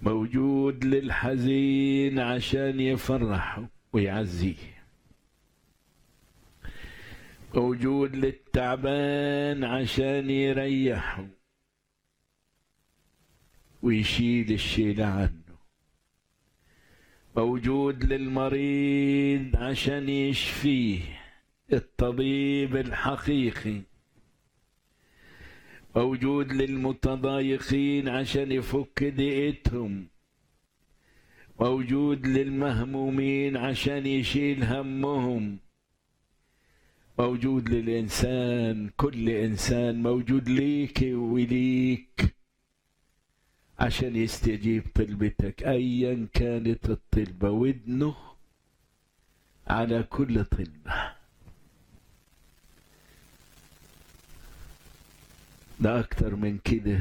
موجود للحزين عشان يفرحه ويعزيه موجود للتعبان عشان يريحه ويشيل الشيل عنه موجود للمريض عشان يشفيه الطبيب الحقيقي موجود للمتضايقين عشان يفك ضيقتهم موجود للمهمومين عشان يشيل همهم موجود للإنسان كل إنسان موجود ليك وليك عشان يستجيب طلبتك أيا كانت الطلبة ودنه على كل طلبة ده أكتر من كده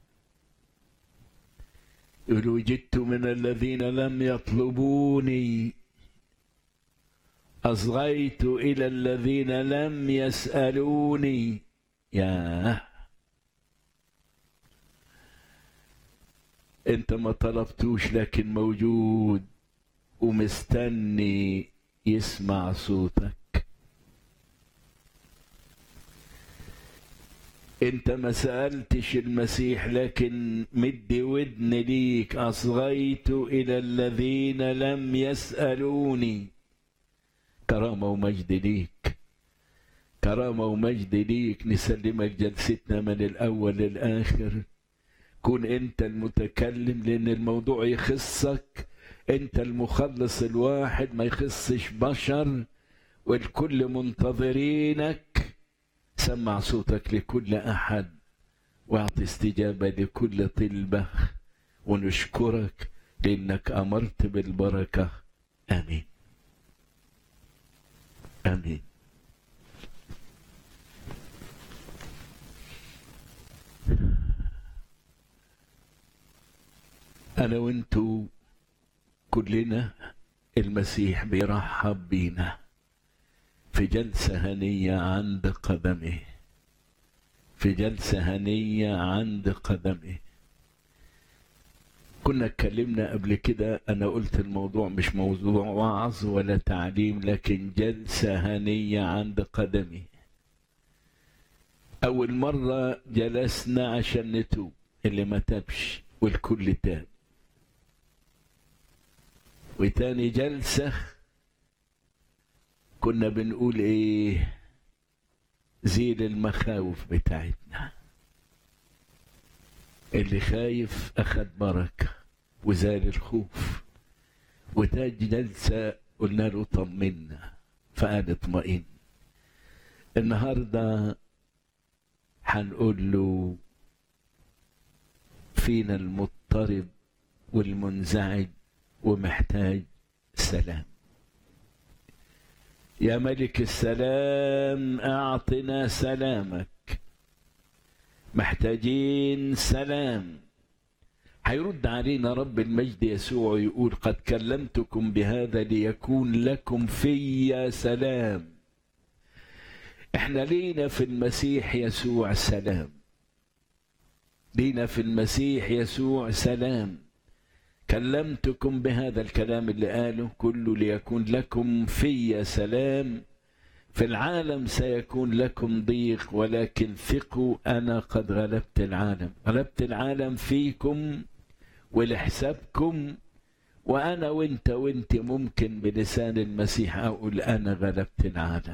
يقول وجدت من الذين لم يطلبوني أصغيت إلى الذين لم يسألوني يا أنت ما طلبتوش لكن موجود ومستني يسمع صوتك انت ما سألتش المسيح لكن مدي ودن ليك أصغيت إلى الذين لم يسألوني كرامة ومجد ليك كرامة ومجد ليك نسلمك جلستنا من الأول للآخر كون أنت المتكلم لأن الموضوع يخصك أنت المخلص الواحد ما يخصش بشر والكل منتظرينك سمع صوتك لكل أحد واعطي استجابة لكل طلبة ونشكرك لأنك أمرت بالبركة آمين آمين أنا وأنتو كلنا المسيح بيرحب بينا في جلسة هنية عند قدمه في جلسة هنية عند قدمه كنا اتكلمنا قبل كده أنا قلت الموضوع مش موضوع وعظ ولا تعليم لكن جلسة هنية عند قدمه أول مرة جلسنا عشان نتوب اللي ما تابش والكل تاب وتاني جلسة كنا بنقول ايه زيل المخاوف بتاعتنا اللي خايف اخد بركة وزال الخوف وتاج جلسة قلنا له طمنا فقال اطمئن النهاردة هنقول له فينا المضطرب والمنزعج ومحتاج سلام يا ملك السلام اعطنا سلامك محتاجين سلام هيرد علينا رب المجد يسوع يقول قد كلمتكم بهذا ليكون لكم في سلام احنا لينا في المسيح يسوع سلام لينا في المسيح يسوع سلام كلمتكم بهذا الكلام اللي قاله كله ليكون لكم في سلام في العالم سيكون لكم ضيق ولكن ثقوا انا قد غلبت العالم غلبت العالم فيكم ولحسابكم وانا وانت وانت ممكن بلسان المسيح اقول انا غلبت العالم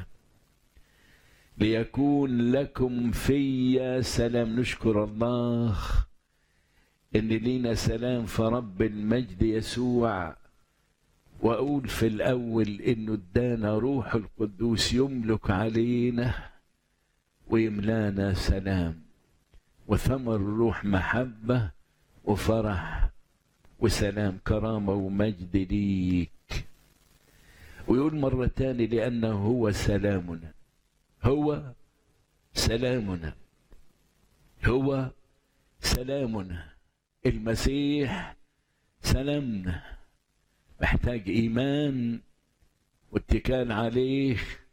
ليكون لكم في سلام نشكر الله ان لينا سلام في رب المجد يسوع واقول في الاول انه ادانا روح القدوس يملك علينا ويملانا سلام وثمر الروح محبه وفرح وسلام كرامه ومجد ليك ويقول مره تاني لانه هو سلامنا هو سلامنا هو سلامنا المسيح سلامنا محتاج ايمان واتكال عليه